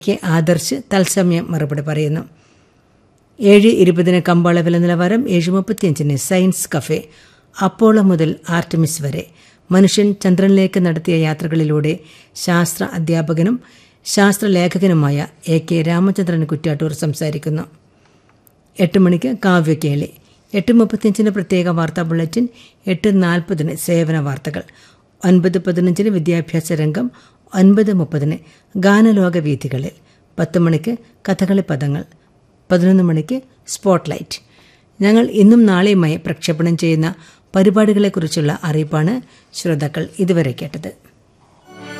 K Adarsh തത്സമയം മറുപടി പറയുന്നു ഏഴ് ഇരുപതിന് കമ്പാള വില നിലവാരം ഏഴ് മുപ്പത്തിയഞ്ചിന് സയൻസ് കഫേ അപ്പോളോ മുതൽ ആർട്ടിമിസ് വരെ മനുഷ്യൻ ചന്ദ്രനിലേക്ക് നടത്തിയ യാത്രകളിലൂടെ ശാസ്ത്ര അധ്യാപകനും ശാസ്ത്രലേഖകനുമായ എ കെ രാമചന്ദ്രൻ കുറ്റ്യാട്ടൂർ സംസാരിക്കുന്നു എട്ട് മണിക്ക് കാവ്യക്കേളി എട്ട് മുപ്പത്തിയഞ്ചിന് പ്രത്യേക വാർത്താ ബുള്ളറ്റിൻ എട്ട് നാൽപ്പതിന് സേവന വാർത്തകൾ ഒൻപത് പതിനഞ്ചിന് വിദ്യാഭ്യാസ രംഗം ഒൻപത് മുപ്പതിന് ഗാനലോക വീഥികളിൽ പത്ത് മണിക്ക് കഥകളി പദങ്ങൾ പതിനൊന്ന് മണിക്ക് സ്പോട്ട്ലൈറ്റ് ഞങ്ങൾ ഇന്നും നാളെയുമായി പ്രക്ഷേപണം ചെയ്യുന്ന പരിപാടികളെക്കുറിച്ചുള്ള അറിയിപ്പാണ് ശ്രോതാക്കൾ ഇതുവരെ കേട്ടത്